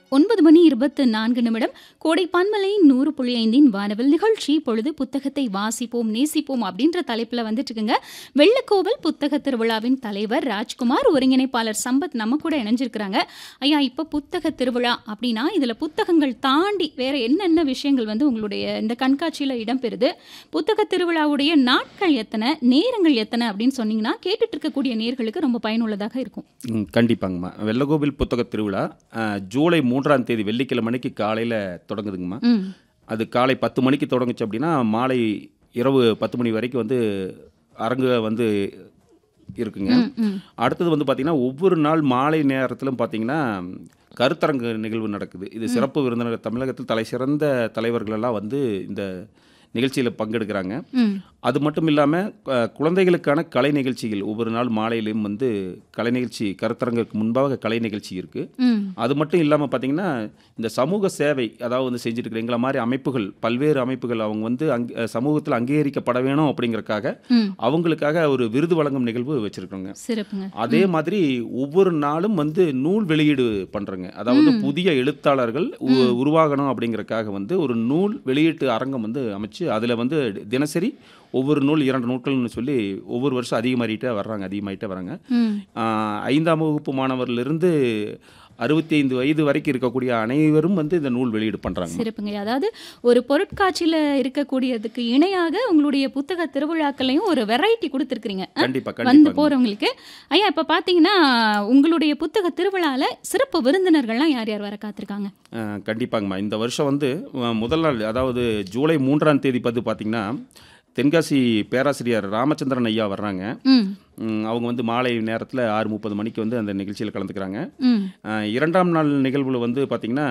ஒன்பது மணி இருபத்து நான்கு நிமிடம் கோடை பன்மலை நூறு புள்ளி ஐந்தின் வானவில் நிகழ்ச்சி பொழுது புத்தகத்தை வாசிப்போம் நேசிப்போம் அப்படின்ற தலைப்பில் வந்துட்டு இருக்குங்க வெள்ளக்கோவில் புத்தக திருவிழாவின் தலைவர் ராஜ்குமார் ஒருங்கிணைப்பாளர் சம்பத் நம்ம கூட இணைஞ்சிருக்கிறாங்க ஐயா இப்போ புத்தக திருவிழா அப்படின்னா இதில் புத்தகங்கள் தாண்டி வேற என்னென்ன விஷயங்கள் வந்து உங்களுடைய இந்த கண்காட்சியில் இடம்பெறுது புத்தக திருவிழாவுடைய நாட்கள் எத்தனை நேரங்கள் எத்தனை அப்படின்னு சொன்னீங்கன்னா கேட்டுட்டு இருக்கக்கூடிய நேர்களுக்கு ரொம்ப பயனுள்ளதாக இருக்கும் ம், கண்டிப்பாங்கம்மா வெள்ளகோவில் புத்தக திருவிழா அஹ், ஜூலை மூன்றாம் தேதி வெள்ளிக்கிழமைக்கு காலையில் தொடங்குதுங்கம்மா ம் அது காலை பத்து மணிக்கு தொடங்குச்சு அப்படின்னா மாலை இரவு பத்து மணி வரைக்கும் வந்து அரங்கு வந்து இருக்குங்க ம், ம் அடுத்தது வந்து பார்த்திங்கன்னா ஒவ்வொரு நாள் மாலை நேரத்திலும் பார்த்தீங்கன்னா கருத்தரங்கு நிகழ்வு நடக்குது இது சிறப்பு விருந்தினர் தமிழகத்தில் தலை சிறந்த தலைவர்கள் எல்லாம் வந்து இந்த நிகழ்ச்சியில் பங்கெடுக்கிறாங்க ம் அது மட்டும் இல்லாமல் குழந்தைகளுக்கான கலை நிகழ்ச்சிகள் ஒவ்வொரு நாள் மாலையிலும் வந்து கலை நிகழ்ச்சி கருத்தரங்குக்கு முன்பாக கலை நிகழ்ச்சி இருக்குது ம் அது மட்டும் இல்லாமல் பார்த்தீங்கன்னா இந்த சமூக சேவை அதாவது வந்து செஞ்சுட்டு இருக்கிற எங்களை மாதிரி அமைப்புகள் பல்வேறு அமைப்புகள் அவங்க வந்து அங் சமூகத்தில் அங்கீகரிக்கப்பட வேணும் அப்படிங்கறக்காக ம் அவங்களுக்காக ஒரு விருது வழங்கும் நிகழ்வு வச்சுருக்கோங்க சிறப்புங்க அதே மாதிரி ஒவ்வொரு நாளும் வந்து நூல் வெளியீடு பண்ணுறோங்க அதாவது புதிய எழுத்தாளர்கள் உ- உருவாகணும் அப்படிங்கறக்காக வந்து ஒரு நூல் வெளியீட்டு அரங்கம் வந்து அமைச்சு அதில் வந்து தினசரி ஒவ்வொரு நூல் இரண்டு நூட்கள்னு சொல்லி ஒவ்வொரு வருஷம் அதிகமாகிட்டே வர்றாங்க அதிகமாகிட்டே வராங்க ம் ஆஹ் ஐந்தாம் வகுப்பு மாணவர்லேருந்து அறுபத்தி ஐந்து வயது வரைக்கும் இருக்கக்கூடிய அனைவரும் வந்து இந்த நூல் வெளியீடு பண்ணுறாங்க சிறப்புங்க அதாவது ஒரு பொருட்காட்சியில் இருக்கக்கூடியதுக்கு இணையாக உங்களுடைய புத்தக திருவிழாக்களையும் ஒரு வெரைட்டி கொடுத்துருக்குறீங்க கண்டிப்பாக வந்து கண்டிப்பாக போறவங்களுக்கு ஐயா இப்ப பாத்தீங்கன்னா உங்களுடைய புத்தக திருவிழால சிறப்பு விருந்தினர்கள்லாம் யார் யார் வர காத்திருக்காங்க கண்டிப்பாங்கம்மா இந்த வருஷம் வந்து அஹ், முதல் நாள் அதாவது ஜூலை மூன்றாம் தேதி பார்த்து பார்த்தீங்கன்னா தென்காசி பேராசிரியர் ராமச்சந்திரன் ஐயா வர்றாங்க ம் ம், அவங்க வந்து மாலை நேரத்தில் ஆறு முப்பது மணிக்கு வந்து அந்த நிகழ்ச்சியில் கலந்துக்கிறாங்க ம் அஹ், இரண்டாம் நாள் நிகழ்வில் வந்து பார்த்திங்கன்னா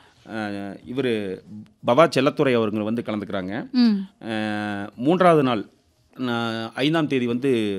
இவர் பவா செல்லத்துறை அவர்கள் வந்து கலந்துக்கிறாங்க ம் அஹ், மூன்றாவது நாள் நான் ஐந்தாம் தேதி வந்து